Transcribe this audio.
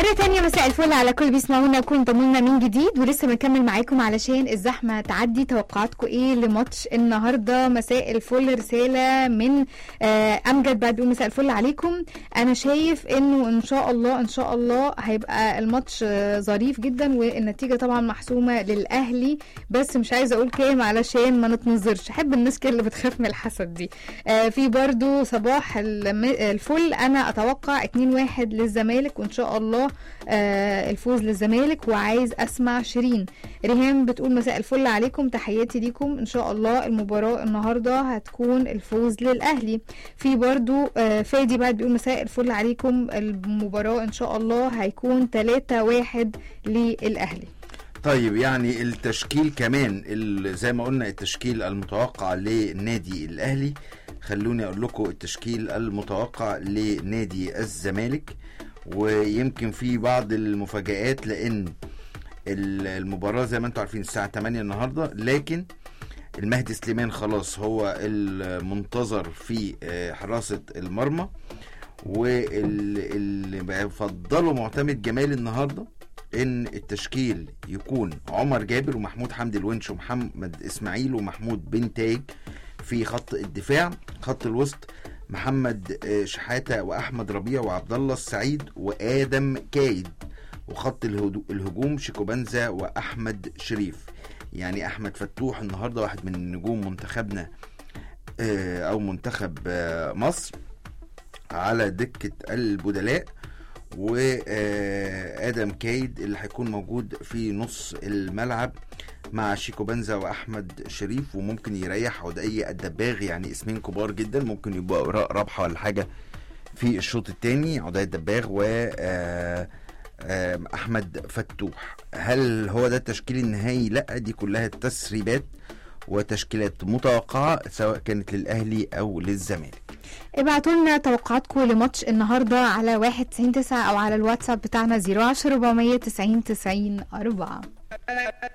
مرة تانية مساء الفل على كل بيسمعونا كون ضمونا من جديد ولسه بنكمل معاكم علشان الزحمة تعدي توقعاتكم ايه لماتش النهاردة مساء الفل رسالة من آه امجد بعد بيقول مساء الفل عليكم انا شايف انه ان شاء الله ان شاء الله هيبقى الماتش آه ظريف جدا والنتيجة طبعا محسومة للاهلي بس مش عايزة اقول كام علشان ما نتنظرش احب الناس كده اللي بتخاف من الحسد دي آه في برضو صباح الم- الفل انا اتوقع 2-1 للزمالك وان شاء الله آه الفوز للزمالك وعايز اسمع شيرين ريهام بتقول مساء الفل عليكم تحياتي ليكم ان شاء الله المباراة النهاردة هتكون الفوز للاهلي في برضو آه فادي بعد بيقول مساء الفل عليكم المباراة ان شاء الله هيكون 3-1 للاهلي طيب يعني التشكيل كمان ال- زي ما قلنا التشكيل المتوقع للنادي الاهلي خلوني اقول لكم التشكيل المتوقع لنادي الزمالك ويمكن في بعض المفاجآت لان ال- المباراة زي ما انتم عارفين الساعة 8 النهاردة لكن المهدي سليمان خلاص هو المنتظر في آه، حراسة المرمى واللي بيفضلوا معتمد جمال النهارده ان التشكيل يكون عمر جابر ومحمود حمدي الونش ومحمد اسماعيل ومحمود بن تاج في خط الدفاع خط الوسط محمد آه، شحاته واحمد ربيع وعبد الله السعيد وادم كايد وخط الهدو- الهجوم شيكوبانزا واحمد شريف يعني احمد فتوح النهارده واحد من نجوم منتخبنا آه، او منتخب آه، مصر على دكه البدلاء وادم كايد اللي هيكون موجود في نص الملعب مع شيكو بنزا واحمد شريف وممكن يريح عدي الدباغ يعني اسمين كبار جدا ممكن يبقى ر- رابحه ولا حاجه في الشوط الثاني عدي الدباغ و آه، آه، احمد فتوح هل هو ده التشكيل النهائي لا دي كلها تسريبات وتشكيلات متوقعه سواء كانت للاهلي او للزمالك ابعتوا لنا توقعاتكم لماتش النهارده على 199 او على الواتساب بتاعنا 010 490 90 4